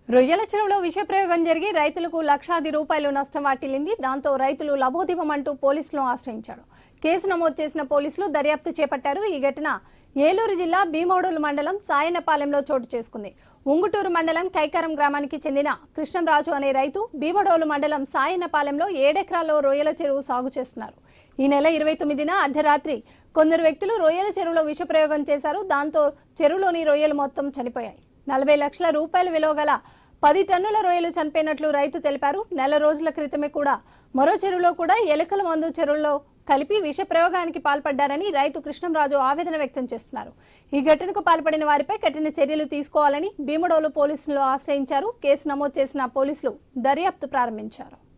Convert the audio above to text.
రొయ్యల చెరువులో విషప్రయోగం జరిగి రైతులకు లక్షాది రూపాయలు నష్టం వాటిల్లింది దాంతో రైతులు లబోదిబమంటూ పోలీసులను ఆశ్రయించాడు కేసు నమోదు చేసిన పోలీసులు దర్యాప్తు చేపట్టారు ఈ ఘటన ఏలూరు జిల్లా భీమోడోలు మండలం సాయనపాలెంలో చోటు చేసుకుంది ఉంగుటూరు మండలం కైకారం గ్రామానికి చెందిన కృష్ణంరాజు అనే రైతు భీమడోలు మండలం సాయనపాలెంలో ఏడెకరాల్లో రొయ్యల చెరువు సాగు చేస్తున్నారు ఈ నెల ఇరవై తొమ్మిదిన అర్ధరాత్రి కొందరు వ్యక్తులు రొయ్యల చెరువులో విషప్రయోగం చేశారు దాంతో చెరువులోని రొయ్యలు మొత్తం చనిపోయాయి నలభై లక్షల రూపాయల విలువ గల పది టన్నుల రొయ్యలు చనిపోయినట్లు రైతు తెలిపారు నెల రోజుల క్రితమే కూడా మరో చెరువులో కూడా ఎలుకల మందు చెరువులో కలిపి విష ప్రయోగానికి పాల్పడ్డారని రైతు కృష్ణంరాజు ఆవేదన వ్యక్తం చేస్తున్నారు ఈ ఘటనకు పాల్పడిన వారిపై కఠిన చర్యలు తీసుకోవాలని భీమడోలు పోలీసులు ఆశ్రయించారు కేసు నమోదు చేసిన పోలీసులు దర్యాప్తు ప్రారంభించారు